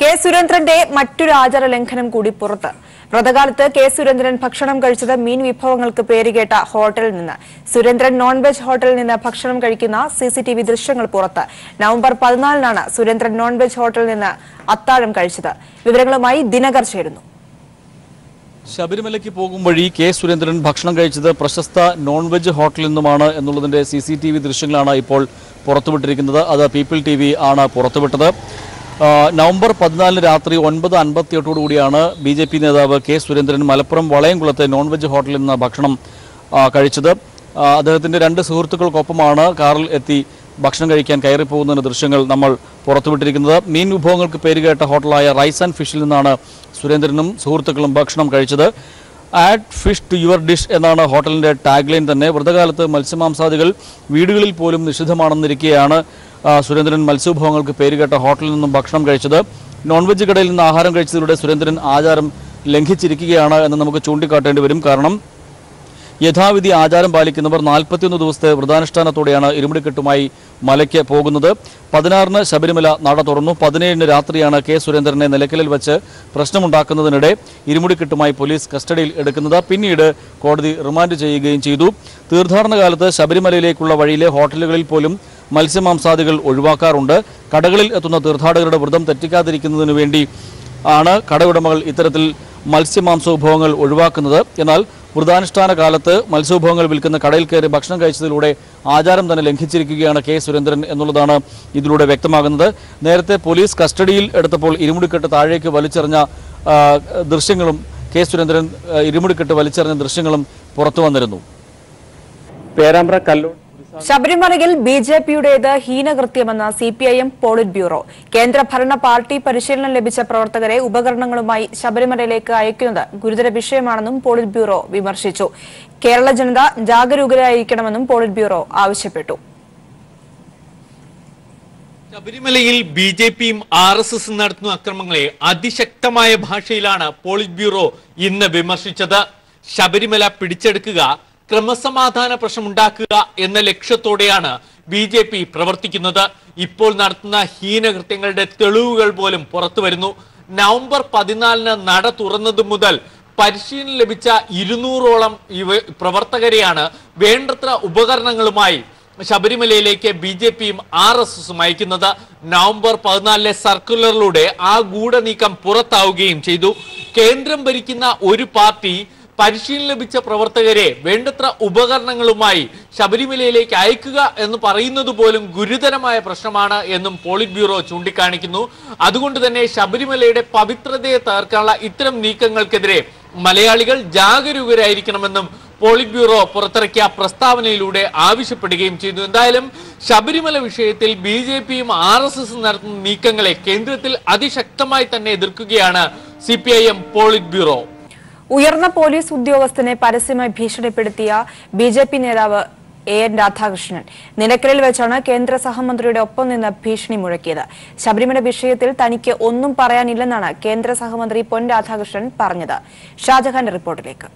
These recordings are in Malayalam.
കെ സുരേന്ദ്രന്റെ മറ്റൊരു ആചാര ലംഘനം കൂടി പുറത്ത് വ്രതകാലത്ത് കെ സുരേന്ദ്രൻ ഭക്ഷണം കഴിച്ചത് മീൻ വിഭവങ്ങൾക്ക് പേരുകേട്ട ഹോട്ടലിൽ നിന്ന് സുരേന്ദ്രൻ നോൺ വെജ് ഹോട്ടലിൽ നിന്ന് ഭക്ഷണം കഴിക്കുന്ന സിസിടിവി ദൃശ്യങ്ങൾ പുറത്ത് നവംബർ പതിനാലിനാണ് സുരേന്ദ്രൻ നോൺ വെജ് ഹോട്ടലിൽ നിന്ന് അത്താഴം കഴിച്ചത് വിവരങ്ങളുമായി ദിനകർ ചേരുന്നു ശബരിമലയ്ക്ക് പോകും വഴി കെ സുരേന്ദ്രൻ ഭക്ഷണം കഴിച്ചത് പ്രശസ്ത നോൺ വെജ് ഹോട്ടലിൽ നിന്നുമാണ് എന്നുള്ളതിന്റെ സി സി ടി വി ദൃശ്യങ്ങളാണ് ഇപ്പോൾ പുറത്തുവിട്ടിരിക്കുന്നത് അത് പീപ്പിൾ ടി വി ആണ് പുറത്തുവിട്ടത് ആ, നവംബർ പതിനാലിന് രാത്രി ഒൻപത് അൻപത്തിയെട്ടോടു കൂടിയാണ് ബി ജെ പി നേതാവ് കെ സുരേന്ദ്രൻ മലപ്പുറം വളയംകുളത്തെ നോൺ വെജ് ഹോട്ടലിൽ നിന്ന് ഭക്ഷണം ആ, കഴിച്ചത് ആ, അദ്ദേഹത്തിന്റെ രണ്ട് സുഹൃത്തുക്കൾക്കൊപ്പമാണ് കാറിൽ എത്തി ഭക്ഷണം കഴിക്കാൻ കയറിപ്പോകുന്നതിന്റെ ദൃശ്യങ്ങൾ നമ്മൾ പുറത്തുവിട്ടിരിക്കുന്നത് മീൻ വിഭവങ്ങൾക്ക് പേരുകേട്ട ഹോട്ടലായ റൈസ് ആൻഡ് ഫിഷിൽ നിന്നാണ് സുരേന്ദ്രനും സുഹൃത്തുക്കളും ഭക്ഷണം കഴിച്ചത് add fish to your dish എന്നാണ് ഹോട്ടലിന്റെ ടാഗ്ലൈൻ തന്നെ വ്രതകാലത്ത് മത്സ്യമാംസാദികൾ വീടുകളിൽ പോലും നിഷിദ്ധമാണെന്നിരിക്കെയാണ് ആ, സുരേന്ദ്രൻ മത്സ്യവിഭവങ്ങൾക്ക് പേരുകേട്ട ഹോട്ടലിൽ നിന്നും ഭക്ഷണം കഴിച്ചത് നോൺ വെജ് കടയിൽ നിന്ന് ആഹാരം കഴിച്ചതിലൂടെ സുരേന്ദ്രൻ ആചാരം ലംഘിച്ചിരിക്കുകയാണ് എന്ന് നമുക്ക് ചൂണ്ടിക്കാട്ടേണ്ടി വരും കാരണം യഥാവിധി ആചാരം പാലിക്കുന്നവർ നാൽപ്പത്തിയൊന്ന് ദിവസത്തെ വ്രതാനുഷ്ഠാനത്തോടെയാണ് ഇരുമുടിക്കെട്ടുമായി മലയ്ക്ക് പോകുന്നത് പതിനാറിന് ശബരിമല നട തുറന്നു പതിനേഴിന് രാത്രിയാണ് കെ സുരേന്ദ്രനെ നിലയ്ക്കലിൽ വെച്ച് പ്രശ്നമുണ്ടാക്കുന്നതിനിടെ ഇരുമുടിക്കെട്ടുമായി പോലീസ് കസ്റ്റഡിയിൽ എടുക്കുന്നത് പിന്നീട് കോടതി റിമാൻഡ് ചെയ്യുകയും ചെയ്തു തീർത്ഥാടന കാലത്ത് ശബരിമലയിലേക്കുള്ള വഴിയിലെ ഹോട്ടലുകളിൽ പോലും മത്സ്യമാംസാദികൾ ഒഴിവാക്കാറുണ്ട് കടകളിൽ എത്തുന്ന തീർത്ഥാടകരുടെ വ്രതം തെറ്റിക്കാതിരിക്കുന്നതിനു വേണ്ടി ആണ് കടയുടമകൾ ഇത്തരത്തിൽ മത്സ്യമാംസ വിഭവങ്ങൾ ഒഴിവാക്കുന്നത് എന്നാൽ വ്രതാനുഷ്ഠാന കാലത്ത് മത്സ്യവിഭവങ്ങൾ വിൽക്കുന്ന കടയിൽ കയറി ഭക്ഷണം കഴിച്ചതിലൂടെ ആചാരം തന്നെ ലംഘിച്ചിരിക്കുകയാണ് കെ സുരേന്ദ്രൻ എന്നുള്ളതാണ് ഇതിലൂടെ വ്യക്തമാകുന്നത് നേരത്തെ പോലീസ് കസ്റ്റഡിയിൽ എടുത്തപ്പോൾ ഇരുമുടിക്കെട്ട് താഴേക്ക് വലിച്ചെറിഞ്ഞ ആ, ദൃശ്യങ്ങളും കെ സുരേന്ദ്രൻ ആ, ഇരുമുടിക്കെട്ട് വലിച്ചെറിഞ്ഞ ദൃശ്യങ്ങളും പുറത്തു വന്നിരുന്നു പേരാമ്പ്ര കല്ലൂർ ശബരിമലയിൽ ബി ജെ പിയുടേത് ഹീനകൃത്യമെന്ന് C P I M politburo കേന്ദ്ര ഭരണ പാർട്ടി പരിശീലനം ലഭിച്ച പ്രവർത്തകരെ ഉപകരണങ്ങളുമായി ശബരിമലയിലേക്ക് അയക്കുന്നത് ഗുരുതര വിഷയമാണെന്നും പോളിറ്റ് ബ്യൂറോ വിമർശിച്ചു കേരള ജനത ജാഗരൂകരായിരിക്കണമെന്നും പോളിറ്റ് ബ്യൂറോ ആവശ്യപ്പെട്ടു ശബരിമലയിൽ ബി ജെ പിയും ആർ എസ് എസും നടത്തുന്ന അക്രമങ്ങളെ അതിശക്തമായ ഭാഷയിലാണ് പോളിറ്റ് ബ്യൂറോ ഇന്ന് വിമർശിച്ചത് ശബരിമല പിടിച്ചെടുക്കുക ക്രമസമാധാന പ്രശ്നമുണ്ടാക്കുക എന്ന ലക്ഷ്യത്തോടെയാണ് ബി ജെ പി പ്രവർത്തിക്കുന്നത് ഇപ്പോൾ നടത്തുന്ന ഹീനകൃത്യങ്ങളുടെ തെളിവുകൾ പോലും പുറത്തു വരുന്നു നവംബർ പതിനാലിന് നട തുറന്നതു മുതൽ പരിശീലനം ലഭിച്ച ഇരുന്നൂറോളം ഇവ പ്രവർത്തകരെയാണ് വേണ്ടത്ര ഉപകരണങ്ങളുമായി ശബരിമലയിലേക്ക് ബി ജെ പിയും ആർ എസ് എസും അയക്കുന്നത് നവംബർ പതിനാലിലെ സർക്കുലറിലൂടെ ആ ഗൂഢനീക്കം പുറത്താവുകയും ചെയ്തു കേന്ദ്രം ഭരിക്കുന്ന ഒരു പാർട്ടി പരിശീലനം ലഭിച്ച പ്രവർത്തകരെ വേണ്ടത്ര ഉപകരണങ്ങളുമായി ശബരിമലയിലേക്ക് അയക്കുക എന്ന് പറയുന്നത് പോലും ഗുരുതരമായ പ്രശ്നമാണ് എന്നും പോളിറ്റ് ബ്യൂറോ ചൂണ്ടിക്കാണിക്കുന്നു അതുകൊണ്ട് തന്നെ ശബരിമലയുടെ പവിത്രതയെ തകർക്കാനുള്ള ഇത്തരം നീക്കങ്ങൾക്കെതിരെ മലയാളികൾ ജാഗരൂകരായിരിക്കണമെന്നും പോളിറ്റ് ബ്യൂറോ പുറത്തിറക്കിയ പ്രസ്താവനയിലൂടെ ആവശ്യപ്പെടുകയും ചെയ്തു എന്തായാലും ശബരിമല വിഷയത്തിൽ ബി ജെ പിയും ആർ എസ് എസും നടത്തുന്ന നീക്കങ്ങളെ കേന്ദ്രത്തിൽ അതിശക്തമായി തന്നെ എതിർക്കുകയാണ് C P I M politburo ഉയർന്ന പോലീസ് ഉദ്യോഗസ്ഥനെ പരസ്യമായി ഭീഷണിപ്പെടുത്തിയ ബി ജെ പി നേതാവ് എ എൻ രാധാകൃഷ്ണൻ നിലയ്ക്കലിൽ വെച്ചാണ് കേന്ദ്ര സഹമന്ത്രിയുടെ ഒപ്പം നിന്ന് ഭീഷണി മുഴക്കിയത് ശബരിമല വിഷയത്തിൽ തനിക്ക് ഒന്നും പറയാനില്ലെന്നാണ് കേന്ദ്ര സഹമന്ത്രി പൊൻ രാധാകൃഷ്ണൻ പറഞ്ഞത് ഷാജഹാന്റെ റിപ്പോർട്ടിലേക്ക്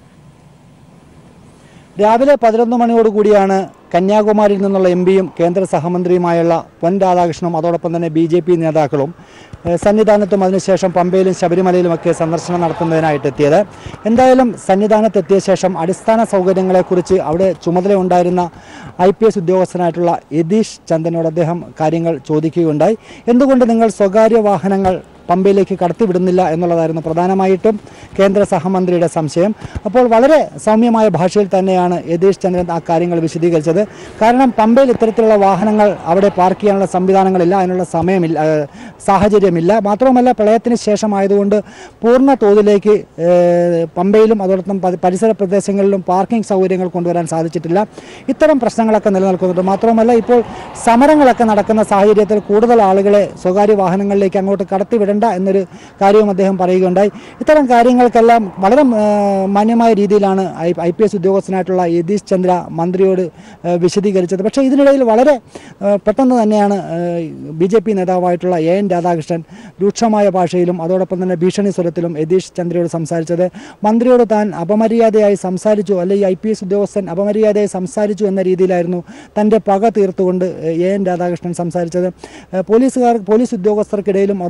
രാവിലെ പതിനൊന്ന് മണിയോടുകൂടിയാണ് കന്യാകുമാരിയിൽ നിന്നുള്ള എം പിയും കേന്ദ്ര സഹമന്ത്രിയുമായുള്ള പൊൻ രാധാകൃഷ്ണനും അതോടൊപ്പം തന്നെ ബി ജെ പി നേതാക്കളും ഏഹ്, സന്നിധാനത്തും അതിനുശേഷം പമ്പയിലും ശബരിമലയിലുമൊക്കെ സന്ദർശനം നടത്തുന്നതിനായിട്ട് എത്തിയത് എന്തായാലും സന്നിധാനത്തെത്തിയ ശേഷം അടിസ്ഥാന സൗകര്യങ്ങളെക്കുറിച്ച് അവിടെ ചുമതലയുണ്ടായിരുന്ന ഐ പി എസ് ഉദ്യോഗസ്ഥനായിട്ടുള്ള യതീഷ് ചന്ദനോട് അദ്ദേഹം കാര്യങ്ങൾ ചോദിക്കുകയുണ്ടായി എന്തുകൊണ്ട് നിങ്ങൾ സ്വകാര്യ വാഹനങ്ങൾ പമ്പയിലേക്ക് കടത്തിവിടുന്നില്ല എന്നുള്ളതായിരുന്നു പ്രധാനമായിട്ടും കേന്ദ്ര സഹമന്ത്രിയുടെ സംശയം അപ്പോൾ വളരെ സൗമ്യമായ ഭാഷയിൽ തന്നെയാണ് യതീഷ് ചന്ദ്രൻ ആ കാര്യങ്ങൾ വിശദീകരിച്ചത് കാരണം പമ്പയിൽ ഇത്തരത്തിലുള്ള വാഹനങ്ങൾ അവിടെ പാർക്ക് ചെയ്യാനുള്ള സംവിധാനങ്ങളില്ല അതിനുള്ള സമയമില്ല ഏഹ്, സാഹചര്യമില്ല മാത്രവുമല്ല പ്രളയത്തിന് ശേഷമായതുകൊണ്ട് പൂർണ്ണ തോതിലേക്ക് ഏഹ്, പമ്പയിലും അതോടൊപ്പം പരി- പരിസര പ്രദേശങ്ങളിലും പാർക്കിംഗ് സൗകര്യങ്ങൾ കൊണ്ടുവരാൻ സാധിച്ചിട്ടില്ല ഇത്തരം പ്രശ്നങ്ങളൊക്കെ നിലനിൽക്കുന്നുണ്ട് മാത്രവുമല്ല ഇപ്പോൾ സമരങ്ങളൊക്കെ നടക്കുന്ന സാഹചര്യത്തിൽ കൂടുതൽ ആളുകളെ സ്വകാര്യ വാഹനങ്ങളിലേക്ക് അങ്ങോട്ട് കടത്തിവിടേണ്ട എന്നൊരു കാര്യവും അദ്ദേഹം പറയുകയുണ്ടായി ഇത്തരം കാര്യങ്ങൾക്കെല്ലാം വളരെ ആ, മാന്യമായ രീതിയിലാണ് ഐ ഐ പി എസ് ഉദ്യോഗസ്ഥനായിട്ടുള്ള യതീഷ് ചന്ദ്ര മന്ത്രിയോട് ആ, വിശദീകരിച്ചത് പക്ഷേ ഇതിനിടയിൽ വളരെ ആ, പെട്ടെന്ന് തന്നെയാണ് ബി ജെ പി നേതാവായിട്ടുള്ള എ എൻ രാധാകൃഷ്ണൻ രൂക്ഷമായ ഭാഷയിലും അതോടൊപ്പം തന്നെ ഭീഷണി സ്വരത്തിലും യതീഷ് ചന്ദ്രയോട് സംസാരിച്ചത് മന്ത്രിയോട് താൻ അപമര്യാദയായി സംസാരിച്ചു അല്ലെങ്കിൽ ഐ പി എസ് ഉദ്യോഗസ്ഥൻ അപമര്യാദയായി സംസാരിച്ചു എന്ന രീതിയിലായിരുന്നു തൻ്റെ പക തീർത്തുകൊണ്ട് എ എൻ രാധാകൃഷ്ണൻ സംസാരിച്ചത് ഏഹ് പോലീസുകാർ പോലീസ് ഉദ്യോഗസ്ഥർക്കിടയിലും അതോടൊപ്പം തന്നെ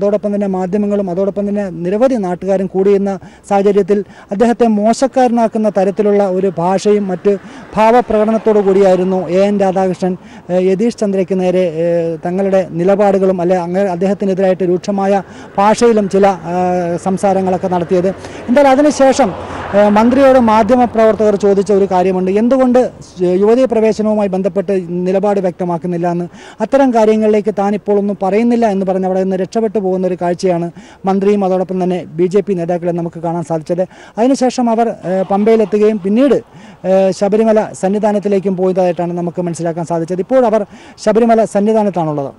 മാധ്യമങ്ങളും അതോടൊപ്പം തന്നെ നിരവധി നാട്ടുകാരും കൂടിയുന്ന സാഹചര്യത്തിൽ അദ്ദേഹത്തെ മോശക്കാരനാക്കുന്ന തരത്തിലുള്ള ഒരു ഭാഷയും മറ്റ് ഭാവപ്രകടനത്തോടു കൂടിയായിരുന്നു എ എൻ രാധാകൃഷ്ണൻ ഏഹ്, യതീഷ് ചന്ദ്രയ്ക്ക് നേരെ ഏഹ്, തങ്ങളുടെ നിലപാടുകളും അല്ലെ അങ്ങ് അദ്ദേഹത്തിനെതിരായിട്ട് രൂക്ഷമായ ഭാഷയിലും ചില ഏഹ്, സംസാരങ്ങളൊക്കെ നടത്തിയത് എന്തായാലും അതിനുശേഷം ഏഹ്, മന്ത്രിയോട് മാധ്യമപ്രവർത്തകർ ചോദിച്ച ഒരു കാര്യമുണ്ട് എന്തുകൊണ്ട് യുവതീ പ്രവേശനവുമായി ബന്ധപ്പെട്ട് നിലപാട് വ്യക്തമാക്കുന്നില്ല എന്ന് അത്തരം കാര്യങ്ങളിലേക്ക് താൻ ഇപ്പോൾ ഒന്നും പറയുന്നില്ല എന്ന് പറഞ്ഞ് അവിടെ നിന്ന് രക്ഷപ്പെട്ടു പോകുന്ന ഒരു കാഴ്ചയാണ് മന്ത്രിയും അതോടൊപ്പം തന്നെ ബി ജെ പി നേതാക്കളെ നമുക്ക് കാണാൻ സാധിച്ചത് അതിനുശേഷം അവർ ഏഹ്, പമ്പയിലെത്തുകയും പിന്നീട് ഏഹ്, ശബരിമല സന്നിധാനത്തിലേക്കും പോയതായിട്ടാണ് നമുക്ക് മനസ്സിലാക്കാൻ സാധിച്ചത് ഇപ്പോൾ അവർ ശബരിമല സന്നിധാനത്താണുള്ളത്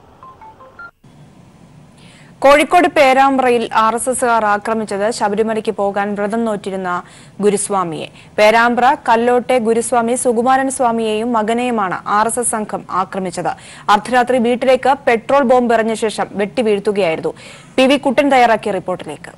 കോഴിക്കോട് പേരാമ്പ്രയിൽ ആർ എസ് എസുകാർ ആക്രമിച്ചത് ശബരിമലയ്ക്ക് പോകാൻ വ്രതം നോറ്റിരുന്ന ഗുരുസ്വാമിയെ പേരാമ്പ്ര കല്ലോട്ടെ ഗുരുസ്വാമി സുകുമാരൻ സ്വാമിയെയും മകനെയുമാണ് ആർ എസ് എസ് സംഘം ആക്രമിച്ചത് അർദ്ധരാത്രി വീട്ടിലേക്ക് പെട്രോൾ ബോംബ് എറിഞ്ഞ ശേഷം വെട്ടിവീഴ്ത്തുകയായിരുന്നു പി വി കുട്ടൻ തയ്യാറാക്കിയ റിപ്പോർട്ടിലേക്ക്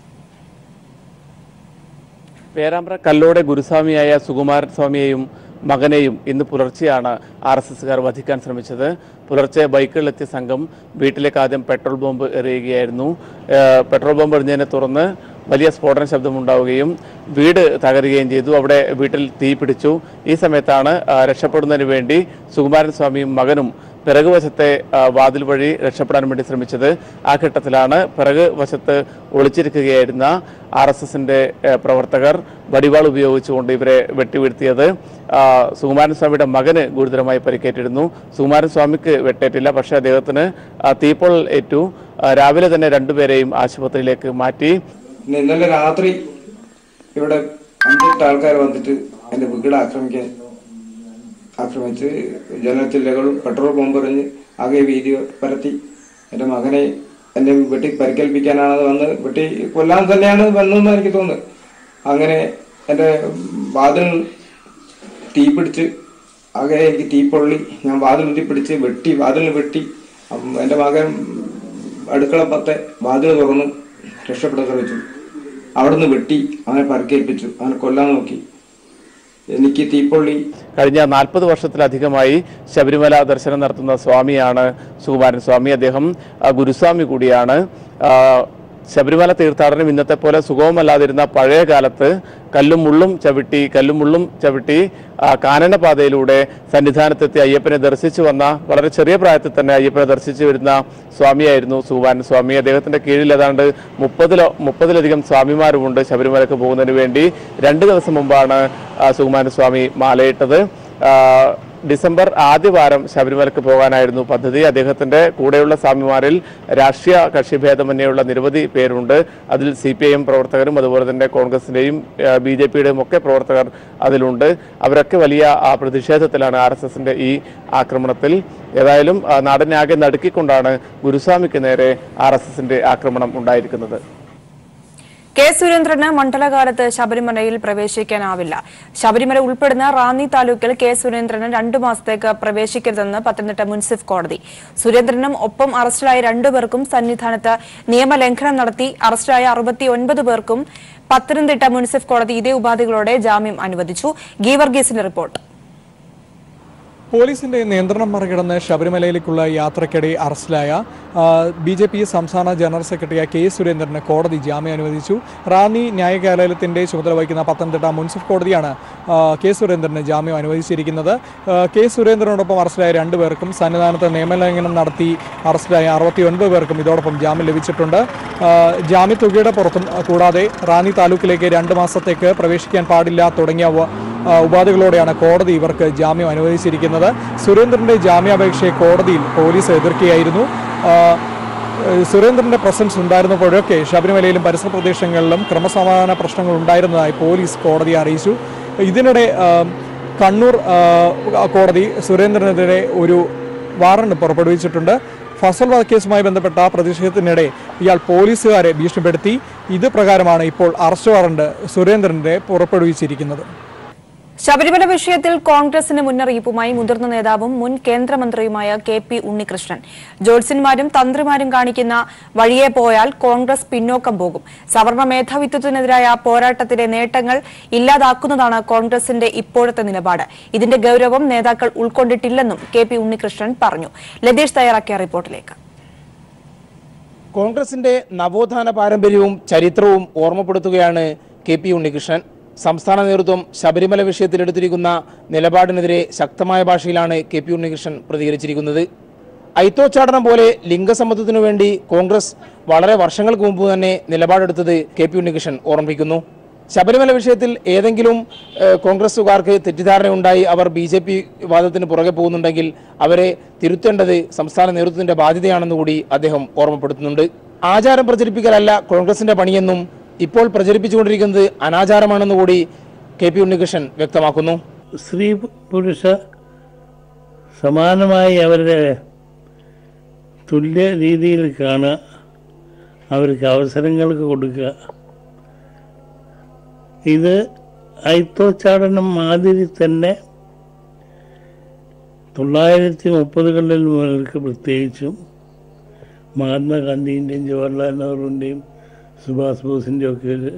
പേരാമ്പ്ര കല്ലോടെ ഗുരുസ്വാമിയായ സുകുമാരൻ സ്വാമിയെയും മകനെയും ഇന്ന് പുലർച്ചെയാണ് ആർ എസ് എസുകാർ വധിക്കാൻ ശ്രമിച്ചത് പുലർച്ചെ ബൈക്കുകളിലെത്തിയ സംഘം വീട്ടിലേക്ക് ആദ്യം പെട്രോൾ ബോംബ് എറിയുകയായിരുന്നു ഏഹ് പെട്രോൾ ബോംബ് എറിഞ്ഞതിനെ തുടർന്ന് വലിയ സ്ഫോടന ശബ്ദമുണ്ടാവുകയും വീട് തകരുകയും ചെയ്തു അവിടെ വീട്ടിൽ തീ പിടിച്ചു ഈ സമയത്താണ് ആ, രക്ഷപ്പെടുന്നതിന് വേണ്ടി സുകുമാരൻ സ്വാമിയും മകനും പിറകു വശത്തെ ആ, വാതിൽ വഴി രക്ഷപ്പെടാൻ വേണ്ടി ശ്രമിച്ചത് ആ ഘട്ടത്തിലാണ് പിറകു വശത്ത് ഒളിച്ചിരിക്കുകയായിരുന്ന ആർ എസ് എസിന്റെ പ്രവർത്തകർ വടിവാൾ ഉപയോഗിച്ചുകൊണ്ട് ഇവരെ വെട്ടിവീഴ്ത്തിയത് ആ, സുകുമാരൻ സ്വാമിയുടെ മകന് ഗുരുതരമായി പരിക്കേറ്റിരുന്നു സുകുമാരൻ സ്വാമിക്ക് വെട്ടേറ്റില്ല പക്ഷേ അദ്ദേഹത്തിന് ആ, തീപ്പൊള്ളൽ ഏറ്റു ആ, രാവിലെ തന്നെ രണ്ടുപേരെയും ആശുപത്രിയിലേക്ക് മാറ്റി പിന്നെ ഇന്നലെ രാത്രി ഇവിടെ അഞ്ചെട്ട് ആൾക്കാർ വന്നിട്ട് എന്റെ വീട് ആക്രമിക്കാൻ ആക്രമിച്ച് ജനച്ചില്ലകളും പെട്രോൾ ബോംബ് എറിഞ്ഞ് ആകെ വീതി പരത്തി എന്റെ മകനെ എന്നെ വെട്ടി പരിക്കേൽപ്പിക്കാനാണ് വന്ന് വെട്ടി കൊല്ലാൻ തന്നെയാണ് വന്നതെന്ന് എനിക്ക് തോന്നുന്നത് അങ്ങനെ എന്റെ വാതിൽ തീ പിടിച്ച് ആകെ എനിക്ക് തീ പൊള്ളി ഞാൻ വാതിൽ ഊതി പിടിച്ച് വെട്ടി വാതിൽ വെട്ടി അപ്പം എൻ്റെ മകൻ അടുക്കള പത്തെ വാതിൽ തുറന്നു രക്ഷപ്പെടാൻ ശ്രമിച്ചു അവിടുന്ന് വെട്ടി അവനെ പരിക്കേൽപ്പിച്ചു അവനെ കൊല്ലാൻ നോക്കി എനിക്ക് തീപ്പൊള്ളി കഴിഞ്ഞ നാൽപ്പത് വർഷത്തിലധികമായി ശബരിമല ദർശനം നടത്തുന്ന സ്വാമിയാണ് സുകുമാരൻ സ്വാമി അദ്ദേഹം ആ, ഗുരുസ്വാമി കൂടിയാണ് ആ, ശബരിമല തീർത്ഥാടനം ഇന്നത്തെ പോലെ സുഗമമല്ലാതിരുന്ന പഴയ കാലത്ത് കല്ലും മുള്ളും ചവിട്ടി കല്ലും മുള്ളും ചവിട്ടി ആ, കാനനപാതയിലൂടെ സന്നിധാനത്തെത്തി അയ്യപ്പനെ ദർശിച്ചു വന്ന വളരെ ചെറിയ പ്രായത്തിൽ തന്നെ അയ്യപ്പനെ ദർശിച്ചു വരുന്ന സ്വാമിയായിരുന്നു സുകുമാരൻ സ്വാമി അദ്ദേഹത്തിന്റെ കീഴിൽ ഏതാണ്ട് മുപ്പതിലോ മുപ്പതിലധികം സ്വാമിമാരുമുണ്ട് ശബരിമലക്ക് പോകുന്നതിന് വേണ്ടി രണ്ട് ദിവസം മുമ്പാണ് ആ, സുകുമാരൻ സ്വാമി മാലയിട്ടത് ആ, ഡിസംബർ ആദ്യവാരം ശബരിമലക്ക് പോകാനായിരുന്നു പദ്ധതി അദ്ദേഹത്തിന്റെ കൂടെയുള്ള സ്വാമിമാരിൽ രാഷ്ട്രീയ കക്ഷിഭേദമന്യുള്ള നിരവധി പേരുണ്ട് അതിൽ സി പി ഐ എം പ്രവർത്തകരും അതുപോലെ തന്നെ കോൺഗ്രസിന്റെയും ബി ജെ പിയുടെയും ഒക്കെ പ്രവർത്തകർ അതിലുണ്ട് അവരൊക്കെ വലിയ ആ, പ്രതിഷേധത്തിലാണ് ആർ എസ് എസിന്റെ ഈ ആക്രമണത്തിൽ ഏതായാലും ആ, നാടിനാകെ നടുക്കിക്കൊണ്ടാണ് ഗുരുസ്വാമിക്ക് നേരെ ആർ എസ് എസിന്റെ ആക്രമണം ഉണ്ടായിരിക്കുന്നത് കെ സുരേന്ദ്രന് മണ്ഡലകാലത്ത് ശബരിമലയിൽ പ്രവേശിക്കാനാവില്ല ശബരിമല ഉൾപ്പെടുന്ന റാന്നി താലൂക്കിൽ കെ സുരേന്ദ്രന് രണ്ടു മാസത്തേക്ക് പ്രവേശിക്കരുതെന്ന് പത്തനംതിട്ട മുൻസിഫ് കോടതി സുരേന്ദ്രനും ഒപ്പം അറസ്റ്റിലായ രണ്ടുപേർക്കും സന്നിധാനത്ത് നിയമലംഘനം നടത്തി അറസ്റ്റിലായ അറുപത്തിയൊൻപത് പേർക്കും പത്തനംതിട്ട മുൻസിഫ് കോടതി ഇതേ ഉപാധികളോടെ ജാമ്യം അനുവദിച്ചു ഗീവർഗീസിന്റെ റിപ്പോർട്ട് പോലീസിന്റെ നിയന്ത്രണം മറികടന്ന് ശബരിമലയിലേക്കുള്ള യാത്രയ്ക്കിടെ അറസ്റ്റിലായ ബി ജെ പി സംസ്ഥാന ജനറൽ സെക്രട്ടറി കെ എസ് സുരേന്ദ്രന് കോടതി ജാമ്യം അനുവദിച്ചു റാന്നി ന്യായകാലയത്തിന്റെ ചുമതല വഹിക്കുന്ന പത്തനംതിട്ട മുൻസിഫ് കോടതിയാണ് ആ, കെ സുരേന്ദ്രന് ജാമ്യം അനുവദിച്ചിരിക്കുന്നത് ആ, കെ സുരേന്ദ്രനോടൊപ്പം അറസ്റ്റിലായ രണ്ടുപേർക്കും സന്നിധാനത്ത് നിയമലംഘനം നടത്തി അറസ്റ്റിലായ അറുപത്തിയൊൻപത് പേർക്കും ഇതോടൊപ്പം ജാമ്യം ലഭിച്ചിട്ടുണ്ട് ആ, ജാമ്യത്തുകയുടെ പുറത്തും ആ, കൂടാതെ റാന്നി താലൂക്കിലേക്ക് രണ്ട് മാസത്തേക്ക് പ്രവേശിക്കാൻ പാടില്ല തുടങ്ങിയ വ- ആ, ഉപാധികളോടെയാണ് കോടതി ഇവർക്ക് ജാമ്യം അനുവദിച്ചിരിക്കുന്നത് സുരേന്ദ്രന്റെ ജാമ്യാപേക്ഷയെ കോടതിയിൽ പോലീസ് എതിർക്കുകയായിരുന്നു ആ, ഏഹ് സുരേന്ദ്രന്റെ പ്രസൻസ് ഉണ്ടായിരുന്നപ്പോഴൊക്കെ ശബരിമലയിലും പരിസര പ്രദേശങ്ങളിലും ക്രമസമാധാന പ്രശ്നങ്ങൾ ഉണ്ടായിരുന്നതായി പോലീസ് കോടതിയെ അറിയിച്ചു ഇതിനിടെ ആ, കണ്ണൂർ ആ, കോടതി സുരേന്ദ്രനെതിരെ ഒരു വാറണ്ട് പുറപ്പെടുവിച്ചിട്ടുണ്ട് ഫസൽ വധക്കേസുമായി ബന്ധപ്പെട്ട പ്രതിഷേധത്തിനിടെ ഇയാൾ പോലീസുകാരെ ഭീഷണിപ്പെടുത്തി ഇത് പ്രകാരമാണ് ഇപ്പോൾ അറസ്റ്റ് വാറണ്ട് സുരേന്ദ്രന്റെ പുറപ്പെടുവിച്ചിരിക്കുന്നത് ശബരിമല വിഷയത്തിൽ കോൺഗ്രസിന് മുന്നറിയിപ്പുമായി മുതിർന്ന നേതാവും മുൻ കേന്ദ്രമന്ത്രിയുമായ കെ പി ഉണ്ണികൃഷ്ണൻ ജോത്സ്യന്മാരും തന്ത്രിമാരും കാണിക്കുന്ന വഴിയെ പോയാൽ കോൺഗ്രസ് പിന്നോക്കം പോകും സവർണ മേധാവിത്വത്തിനെതിരായ പോരാട്ടത്തിലെ നേട്ടങ്ങൾ ഇല്ലാതാക്കുന്നതാണ് കോൺഗ്രസിന്റെ ഇപ്പോഴത്തെ നിലപാട് ഇതിന്റെ ഗൌരവം നേതാക്കൾ ഉൾക്കൊണ്ടിട്ടില്ലെന്നും കെ പി ഉണ്ണികൃഷ്ണൻ പറഞ്ഞു ലതീഷ് തയ്യാറാക്കിയ റിപ്പോർട്ടിലേക്ക് കോൺഗ്രസിന്റെ നവോത്ഥാന പാരമ്പര്യവും ചരിത്രവും ഓർമ്മപ്പെടുത്തുകയാണ് കെ പി ഉണ്ണികൃഷ്ണൻ സംസ്ഥാന നേതൃത്വം ശബരിമല വിഷയത്തിലെടുത്തിരിക്കുന്ന നിലപാടിനെതിരെ ശക്തമായ ഭാഷയിലാണ് കെ പി ഉണ്ണികൃഷ്ണൻ പ്രതികരിച്ചിരിക്കുന്നത് ഐത്തോച്ചാടനം പോലെ ലിംഗസമ്മതത്തിനു വേണ്ടി കോൺഗ്രസ് വളരെ വർഷങ്ങൾക്ക് മുമ്പ് തന്നെ നിലപാടെടുത്തത് കെ പി ഉണ്ണികൃഷ്ണൻ ഓർമ്മിപ്പിക്കുന്നു ശബരിമല വിഷയത്തിൽ ഏതെങ്കിലും ഏഹ്, കോൺഗ്രസുകാർക്ക് തെറ്റിദ്ധാരണയുണ്ടായി അവർ ബി ജെ പി വാദത്തിന് പുറകെ പോകുന്നുണ്ടെങ്കിൽ അവരെ തിരുത്തേണ്ടത് സംസ്ഥാന നേതൃത്വത്തിന്റെ ബാധ്യതയാണെന്ന് കൂടി അദ്ദേഹം ഓർമ്മപ്പെടുത്തുന്നുണ്ട് ആചാരം പ്രചരിപ്പിക്കലല്ല കോൺഗ്രസിന്റെ പണിയെന്നും ഇപ്പോൾ പ്രചരിപ്പിച്ചുകൊണ്ടിരിക്കുന്നത് അനാചാരമാണെന്ന് കൂടി കെ പി ഉണ്ണികൃഷ്ണൻ വ്യക്തമാക്കുന്നു സ്ത്രീ പുരുഷ സമാനമായി അവരുടെ തുല്യ രീതിയിൽ കാണുക അവർക്ക് അവസരങ്ങൾക്ക് കൊടുക്കുക ഇത് ഐത്തോച്ചാടനം മാതിരി തന്നെ തൊള്ളായിരത്തി മുപ്പതുകളിൽ മുതൽക്ക് പ്രത്യേകിച്ചും മഹാത്മാഗാന്ധിൻ്റെയും ജവഹർലാൽ നെഹ്റുവിൻ്റെയും സുഭാഷ് ബോസിൻ്റെയും ഒക്കെ ഒരു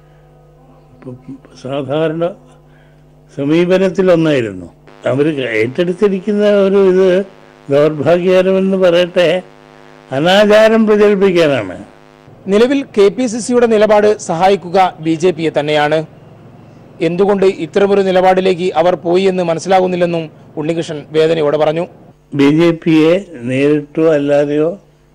സാധാരണ സമീപനത്തിലൊന്നായിരുന്നു അവർ ഏറ്റെടുത്തിരിക്കുന്ന ഒരു ഇത് ദൗർഭാഗ്യകരമെന്ന് പറയട്ടെ അനാചാരം പ്രചരിപ്പിക്കാനാണ് നിലവിൽ കെ പി സി സിയുടെ നിലപാട് സഹായിക്കുക ബി ജെ പിയെ തന്നെയാണ് എന്തുകൊണ്ട് ഇത്തരമൊരു നിലപാടിലേക്ക് അവർ പോയി എന്ന് മനസ്സിലാകുന്നില്ലെന്നും ഉണ്ണികൃഷ്ണൻ വേദനയോടെ പറഞ്ഞു ബി ജെ പിയെ നേരിട്ടോ അല്ലാതെയോ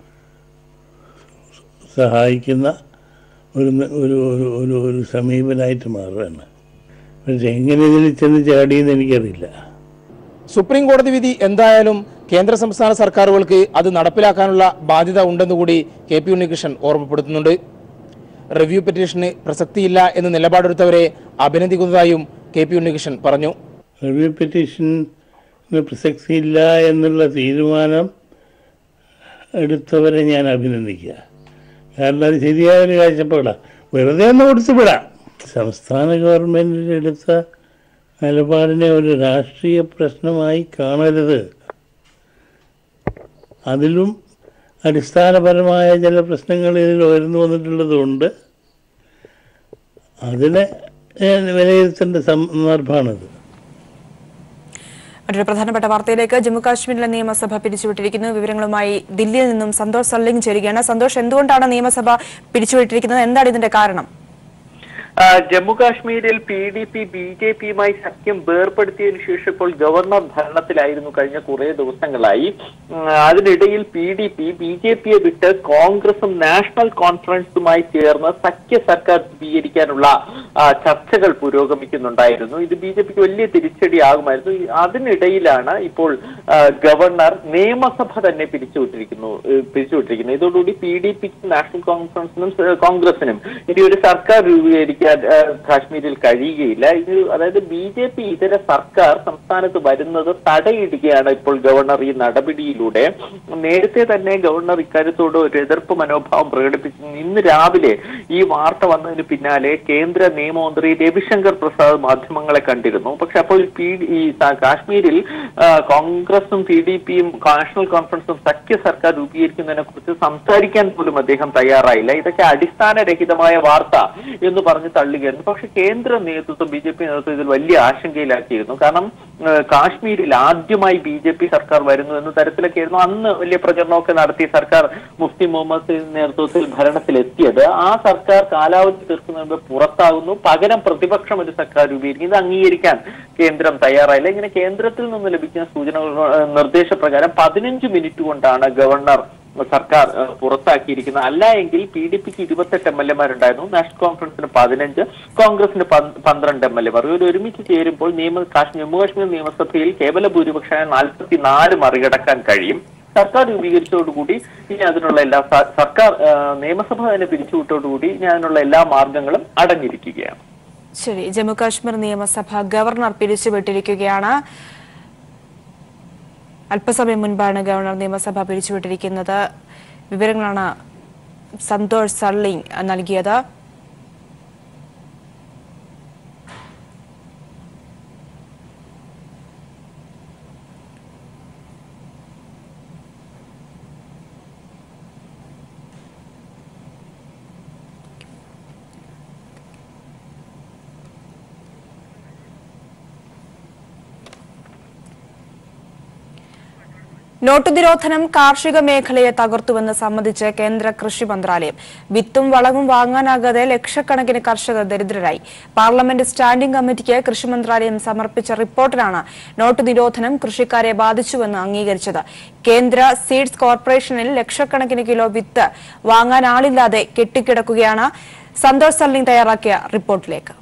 സഹായിക്കുന്ന ഒരു ഒരു ഒരു ഒരു ഒരു സമീപനമായിട്ട് മാറുകയാണ് പക്ഷെ എങ്ങനെ ഇതിൽ ചെന്ന് ചാടിയെന്ന് എനിക്കറിയില്ല സുപ്രീം കോടതി വിധി എന്തായാലും കേന്ദ്ര സംസ്ഥാന സർക്കാരുകൾക്ക് അത് നടപ്പിലാക്കാനുള്ള ബാധ്യത ഉണ്ടെന്നുകൂടി കെ പി ഉണ്ണികൃഷ്ണൻ ഓർമ്മപ്പെടുത്തുന്നുണ്ട് റിവ്യൂ പെറ്റീഷന് പ്രസക്തിയില്ല എന്ന് നിലപാടെടുത്തവരെ അഭിനന്ദിക്കുന്നതായും കെ പി ഉണ്ണികൃഷ്ണൻ പറഞ്ഞു റിവ്യൂ പെറ്റീഷന് പ്രസക്തിയില്ല എന്നുള്ള തീരുമാനം എടുത്തവരെ ഞാൻ അഭിനന്ദിക്കുക കാരണം അത് ശരിയായ ഒരു കാഴ്ചപ്പാടാണ് വെറുതെ ഒന്ന് കൊടുത്തുവിടാം സംസ്ഥാന ഗവൺമെൻറ് എടുത്ത നിലപാടിനെ ഒരു രാഷ്ട്രീയ പ്രശ്നമായി കാണരുത് അതിലും അടിസ്ഥാനപരമായ ചില പ്രശ്നങ്ങൾ ഇതിൽ ഉയർന്നു വന്നിട്ടുള്ളതുകൊണ്ട് അതിനെ ഏഹ്, വിലയിരുത്തേണ്ട സന്ദർഭമാണിത് മറ്റൊരു പ്രധാനപ്പെട്ട വാർത്തയിലേക്ക് ജമ്മുകാശ്മീരിലെ നിയമസഭ പിരിച്ചുവിട്ടിരിക്കുന്നു വിവരങ്ങളുമായി ദില്ലിയിൽ നിന്നും സന്തോഷ് സർലിംഗ് ചേരുകയാണ് സന്തോഷ് എന്തുകൊണ്ടാണ് നിയമസഭ പിരിച്ചുവിട്ടിരിക്കുന്നത് എന്താണ് ഇതിന്റെ കാരണം ആ, ജമ്മു കാശ്മീരിൽ P D P B J പിയുമായി സഖ്യം വേർപ്പെടുത്തിയതിനു ശേഷം ഇപ്പോൾ ഗവർണർ ഭരണത്തിലായിരുന്നു കഴിഞ്ഞ കുറെ ദിവസങ്ങളായി ഉം, അതിനിടയിൽ P D P B J പിയെ വിട്ട് കോൺഗ്രസും നാഷണൽ കോൺഫറൻസുമായി ചേർന്ന് സഖ്യ സർക്കാർ രൂപീകരിക്കാനുള്ള ആ, ചർച്ചകൾ പുരോഗമിക്കുന്നുണ്ടായിരുന്നു ഇത് ബി ജെ പിക്ക് വലിയ തിരിച്ചടിയാകുമായിരുന്നു ഈ- അതിനിടയിലാണ് ഇപ്പോൾ ആ, ഗവർണർ നിയമസഭ തന്നെ പിരിച്ചുവിട്ടിരിക്കുന്നു ഏഹ്, പിരിച്ചുവിട്ടിരിക്കുന്നത് ഇതോടുകൂടി പി ഡി പിക്കും നാഷണൽ കോൺഫറൻസിനും ഏഹ്, കോൺഗ്രസിനും ഇനി ഒരു സർക്കാർ രൂപീകരിക്കാൻ ഏഹ്, കാശ്മീരിൽ കഴിയുകയില്ല ഇത് അതായത് ബി ജെ പി ഇതര സർക്കാർ സംസ്ഥാനത്ത് വരുന്നത് തടയിടുകയാണ് ഇപ്പോൾ ഗവർണർ ഈ നടപടിയിലൂടെ നേരത്തെ തന്നെ ഗവർണർ ഇക്കാര്യത്തോട് ഒരു എതിർപ്പ് മനോഭാവം പ്രകടിപ്പിച്ചു ഇന്ന് രാവിലെ ഈ വാർത്ത വന്നതിന് പിന്നാലെ കേന്ദ്ര നിയമമന്ത്രി രവിശങ്കർ പ്രസാദ് മാധ്യമങ്ങളെ കണ്ടിരുന്നു പക്ഷെ അപ്പോൾ പി ഈ സ- കാശ്മീരിൽ ആ, കോൺഗ്രസും പി ഡി പിയും നാഷണൽ കോൺഫറൻസും സഖ്യ സർക്കാർ രൂപീകരിക്കുന്നതിനെ കുറിച്ച് സംസാരിക്കാൻ പോലും അദ്ദേഹം തയ്യാറായില്ല ഇതൊക്കെ അടിസ്ഥാനരഹിതമായ വാർത്ത എന്ന് പറഞ്ഞ് തള്ളുകയായിരുന്നു പക്ഷെ കേന്ദ്ര നേതൃത്വം ബി ജെ പി നേതൃത്വം ഇതിൽ വലിയ ആശങ്കയിലാക്കിയിരുന്നു കാരണം ആ, കാശ്മീരിൽ ആദ്യമായി ബി ജെ പി സർക്കാർ വരുന്നു എന്ന തരത്തിലൊക്കെയായിരുന്നു അന്ന് വലിയ പ്രചരണമൊക്കെ നടത്തി സർക്കാർ മുഫ്തി മുഹമ്മദ് നേതൃത്വത്തിൽ ഭരണത്തിലെത്തിയത് ആ സർക്കാർ കാലാവധി തീർക്കുന്നതിന് മുമ്പ് പുറത്താകുന്നു പകരം പ്രതിപക്ഷം ഒരു സർക്കാർ രൂപീകരിക്കും ഇത് അംഗീകരിക്കാൻ കേന്ദ്രം തയ്യാറായില്ല ഇങ്ങനെ കേന്ദ്രത്തിൽ നിന്ന് ലഭിക്കുന്ന സൂചനകൾ ഏഹ്, നിർദ്ദേശപ്രകാരം പതിനഞ്ച് മിനിറ്റ് കൊണ്ടാണ് ഗവർണർ സർക്കാർ ഏഹ്, പുറത്താക്കിയിരിക്കുന്നത് അല്ല എങ്കിൽ പി ഡി പിക്ക് ഇരുപത്തെട്ട് എം എൽ എമാരുണ്ടായിരുന്നു നാഷണൽ കോൺഫറൻസിന് പതിനഞ്ച് കോൺഗ്രസിന് പന്ത് പന്ത്രണ്ട് എം എൽ എമാർ ഇവർ ഒരുമിച്ച് ചേരുമ്പോൾ നിയമ കാശ്മീർ ജമ്മു കാശ്മീർ നിയമസഭയിൽ കേവല ഭൂരിപക്ഷമായ നാൽപ്പത്തിനാല് മറികടക്കാൻ കഴിയും സർക്കാർ രൂപീകരിച്ചതോടുകൂടി ഇനി അതിനുള്ള എല്ലാ സ- സർക്കാർ ഏഹ്, നിയമസഭ തന്നെ പിരിച്ചുവിട്ടതോടുകൂടി ഇനി അതിനുള്ള എല്ലാ മാർഗങ്ങളും അടഞ്ഞിരിക്കുകയാണ് ശരി ജമ്മുകാശ്മീർ നിയമസഭ ഗവർണർ പിരിച്ചുവിട്ടിരിക്കുകയാണ് അല്പസമയം മുൻപാണ് ഗവർണർ നിയമസഭ പിരിച്ചുവിട്ടിരിക്കുന്നത് വിവരങ്ങളാണ് സന്തോഷ് സർലിംഗ് നൽകിയത് നോട്ട് നിരോധനം കാർഷിക മേഖലയെ തകർത്തുവെന്ന് സമ്മതിച്ച് കേന്ദ്ര കൃഷി മന്ത്രാലയം വിത്തും വളവും വാങ്ങാനാകാതെ ലക്ഷക്കണക്കിന് കർഷകർ ദരിദ്രരായി പാർലമെന്റ് സ്റ്റാൻഡിംഗ് കമ്മിറ്റിക്ക് കൃഷി മന്ത്രാലയം സമർപ്പിച്ച റിപ്പോർട്ടിലാണ് നോട്ട് നിരോധനം കൃഷിക്കാരെ ബാധിച്ചുവെന്ന് അംഗീകരിച്ചത് കേന്ദ്ര സീഡ്സ് കോർപ്പറേഷനിൽ ലക്ഷക്കണക്കിന് കിലോ വിത്ത് വാങ്ങാൻ ആളില്ലാതെ കെട്ടിക്കിടക്കുകയാണ് സന്തോഷ് സല്ലിംഗ് തയ്യാറാക്കിയ റിപ്പോർട്ടിലേക്ക്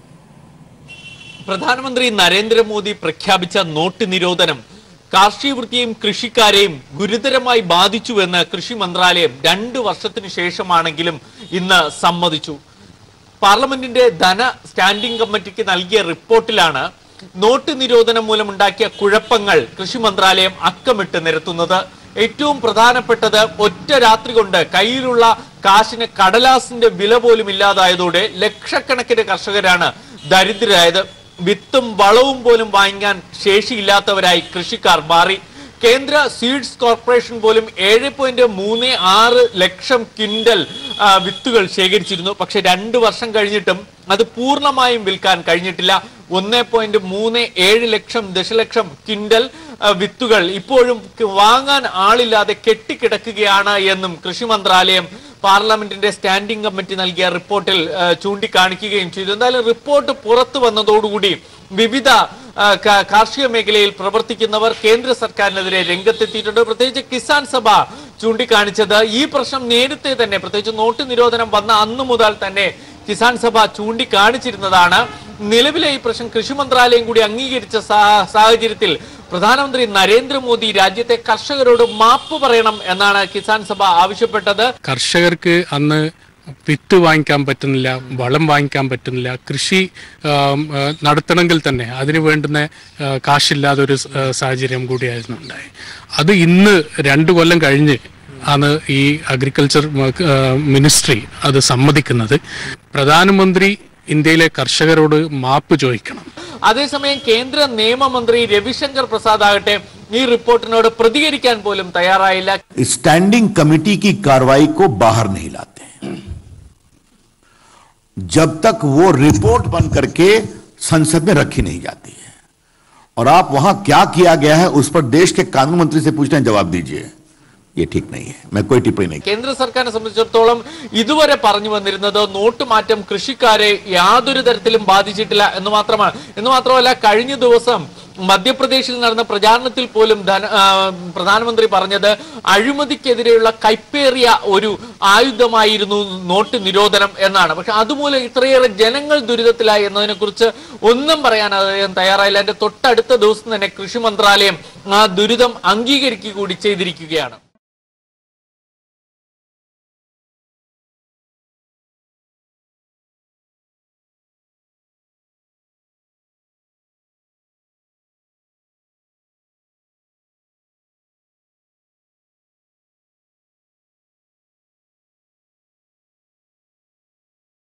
പ്രധാനമന്ത്രി നരേന്ദ്രമോദി പ്രഖ്യാപിച്ച നോട്ട് നിരോധനം കാർഷിക വൃത്തിയെയും കൃഷിക്കാരെയും ഗുരുതരമായി ബാധിച്ചുവെന്ന് കൃഷി മന്ത്രാലയം രണ്ടു വർഷത്തിനു ശേഷമാണെങ്കിലും ഇന്ന് സമ്മതിച്ചു പാർലമെന്റിന്റെ ധന സ്റ്റാൻഡിംഗ് കമ്മിറ്റിക്ക് നൽകിയ റിപ്പോർട്ടിലാണ് നോട്ട് നിരോധനം മൂലമുണ്ടാക്കിയ കുഴപ്പങ്ങൾ കൃഷി മന്ത്രാലയം അക്കമിട്ട് നിരത്തുന്നത് ഏറ്റവും പ്രധാനപ്പെട്ടത് ഒറ്റ രാത്രി കൊണ്ട് കയ്യിലുള്ള കാശിന് കടലാസിന്റെ വില പോലും ഇല്ലാതായതോടെ ലക്ഷക്കണക്കിന് കർഷകരാണ് ദരിദ്രരായത് വിത്തും വളവും പോലും വാങ്ങാൻ ശേഷിയില്ലാത്തവരായി കൃഷിക്കാർ മാറി കേന്ദ്ര സീഡ്സ് കോർപ്പറേഷൻ പോലും ഏഴ് പോയിന്റ് മൂന്ന് ആറ് ലക്ഷം ക്വിന്റൽ ആ, വിത്തുകൾ ശേഖരിച്ചിരുന്നു പക്ഷെ രണ്ടു വർഷം കഴിഞ്ഞിട്ടും അത് പൂർണ്ണമായും വിൽക്കാൻ കഴിഞ്ഞിട്ടില്ല ഒന്ന് പോയിന്റ് മൂന്ന് ഏഴ് ലക്ഷം ദശലക്ഷം ക്വിന്റൽ ആ, വിത്തുകൾ ഇപ്പോഴും ക- വാങ്ങാൻ ആളില്ലാതെ കെട്ടിക്കിടക്കുകയാണ് എന്നും കൃഷി മന്ത്രാലയം പാർലമെന്റിന്റെ സ്റ്റാൻഡിംഗ് കമ്മിറ്റി നൽകിയ റിപ്പോർട്ടിൽ ആ, ചൂണ്ടിക്കാണിക്കുകയും ചെയ്തു എന്തായാലും റിപ്പോർട്ട് പുറത്തു വന്നതോടുകൂടി വിവിധ ആ, കാ- കാർഷിക മേഖലയിൽ പ്രവർത്തിക്കുന്നവർ കേന്ദ്ര സർക്കാരിനെതിരെ രംഗത്തെത്തിയിട്ടുണ്ട് പ്രത്യേകിച്ച് കിസാൻ സഭ ചൂണ്ടിക്കാണിച്ചത് ഈ പ്രശ്നം നേരത്തെ തന്നെ പ്രത്യേകിച്ച് നോട്ട് നിരോധനം വന്ന അന്നു മുതൽ തന്നെ കിസാൻ സഭ ചൂണ്ടിക്കാണിച്ചിരുന്നതാണ് നിലവിലെ ഈ പ്രശ്നം കൃഷി മന്ത്രാലയം കൂടി അംഗീകരിച്ച സാ- സാഹചര്യത്തിൽ പ്രധാനമന്ത്രി നരേന്ദ്രമോദി രാജ്യത്തെ കർഷകരോട് മാപ്പ് പറയണം എന്നാണ് കിസാൻ സഭ ആവശ്യപ്പെട്ടത് കർഷകർക്ക് അന്ന് വിത്ത് വാങ്ങിക്കാൻ പറ്റുന്നില്ല വളം വാങ്ങിക്കാൻ പറ്റുന്നില്ല കൃഷി ആം, ആ, നടത്തണമെങ്കിൽ തന്നെ അതിന് വേണ്ടുന്ന ആ, കാശില്ലാതെ ഒരു സ്- ആ, സാഹചര്യം കൂടിയായിരുന്നു ഉണ്ടായി അത് ഇന്ന് രണ്ടു കൊല്ലം കഴിഞ്ഞ് ആണ് ഈ അഗ്രികൾച്ചർ ആ, മിനിസ്ട്രി അത് സമ്മതിക്കുന്നത് പ്രധാനമന്ത്രി ഇന്ത്യയിലെ കർഷകരോട് മാപ്പ് ചോദിക്കണം അതേസമയം കേന്ദ്ര നിയമമന്ത്രി രവിശങ്കർ പ്രസാദ് ആകട്ടെ ഈ റിപ്പോർട്ടിനോട് പ്രതികരിക്കാൻ പോലും തയ്യാറായില്ല स्टैंडिंग कमेटी की कार्रवाई को बाहर नहीं लाते जब तक वो रिपोर्ट बन करके संसद में रखी नहीं जाती है और आप वहां क्या किया गया है उस पर देश के कानून मंत्री से पूछना है, जवाब दीजिए ये ठीक नहीं है मैं कोई टिप्पणी नहीं കേന്ദ്ര സർക്കാരിനെ സംബന്ധിച്ചിടത്തോളം ഇതുവരെ പറഞ്ഞു വന്നിരുന്നത് നോട്ട് മാറ്റം കൃഷിക്കാരെ യാതൊരു തരത്തിലും ബാധിച്ചിട്ടില്ല എന്ന് മാത്രമാണ് എന്ന് മാത്രമല്ല കഴിഞ്ഞ ദിവസം മധ്യപ്രദേശിൽ നടന്ന പ്രചാരണത്തിൽ പോലും ധന ആ, പ്രധാനമന്ത്രി പറഞ്ഞത് അഴിമതിക്കെതിരെയുള്ള കൈപ്പേറിയ ഒരു ആയുധമായിരുന്നു നോട്ട് നിരോധനം എന്നാണ് പക്ഷെ അതുമൂലം ഇത്രയേറെ ജനങ്ങൾ ദുരിതത്തിലായി എന്നതിനെ കുറിച്ച് ഒന്നും പറയാൻ അദ്ദേഹം തയ്യാറായില്ല എന്റെ തൊട്ടടുത്ത ദിവസം തന്നെ കൃഷി മന്ത്രാലയം ആ ദുരിതം അംഗീകരിക്കുക കൂടി ചെയ്തിരിക്കുകയാണ്